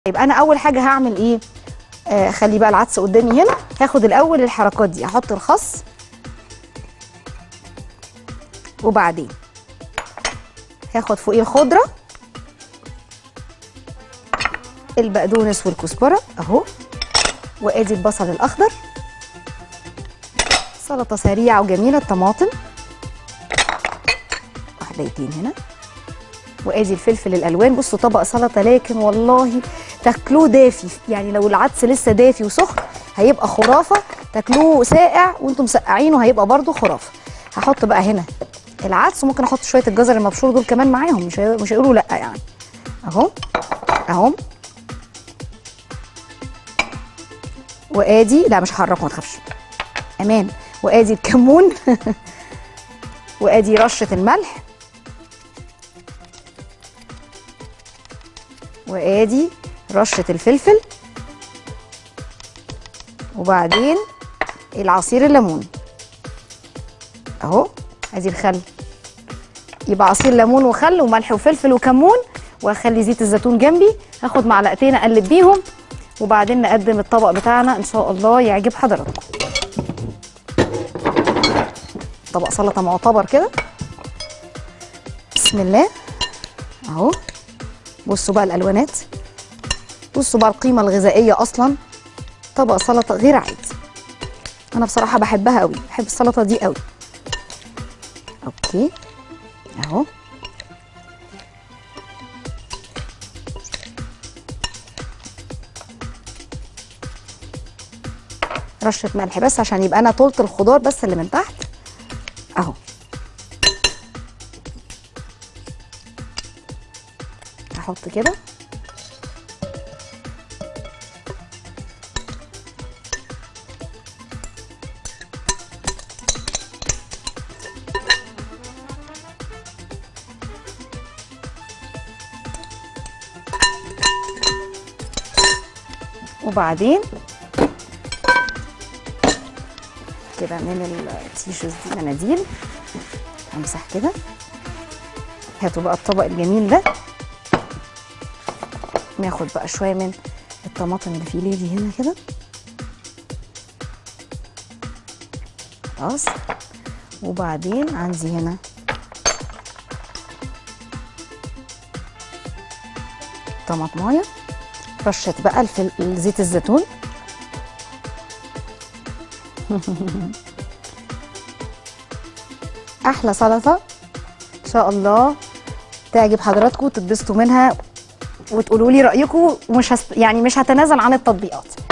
يبقى انا اول حاجه هعمل ايه آه خلي بقى العدس قدامي هنا هاخد الاول الحركات دي احط الخس وبعدين هاخد فوقيه الخضره البقدونس والكزبره اهو وادي البصل الاخضر سلطه سريعه وجميله الطماطم واحدتين هنا وادي الفلفل الالوان بصوا طبق سلطه لكن والله تاكلوه دافي يعني لو العدس لسه دافي وسخن هيبقى خرافه تاكلوه ساقع وانتم مسقعينه هيبقى برده خرافه هحط بقى هنا العدس وممكن احط شويه الجزر المبشور دول كمان معاهم مش هي- مش هيقولوا لا يعني اهو اهو وادي لا مش هحركه ما تخافش امان وادي الكمون وادي رشه الملح وادي رشه الفلفل وبعدين العصير الليمون اهو ادي الخل يبقى عصير ليمون وخل وملح وفلفل وكمون واخلي زيت الزيتون جنبي هاخد معلقتين اقلب بيهم وبعدين نقدم الطبق بتاعنا ان شاء الله يعجب حضراتكم طبق سلطه معتبر كده بسم الله اهو بصوا بقى الالوانات بصوا بقى القيمه الغذائيه اصلا طبق سلطه غير عادي انا بصراحه بحبها قوي بحب السلطه دي قوي اوكي اهو رشه ملح بس عشان يبقى انا طولت الخضار بس اللي من تحت اهو هحط كده وبعدين كده من التيشوز دي مناديل امسح كده هاتوا بقى الطبق الجميل ده ناخد بقى شويه من الطماطم اللي في ايدي هنا كده خلاص وبعدين عندي هنا طماطمايه رشه بقى الفل... زيت الزيتون احلى سلطه ان شاء الله تعجب حضراتكم وتتبسطوا منها وتقولوا لي رايكم ومش هست... يعني مش هتنازل عن التطبيقات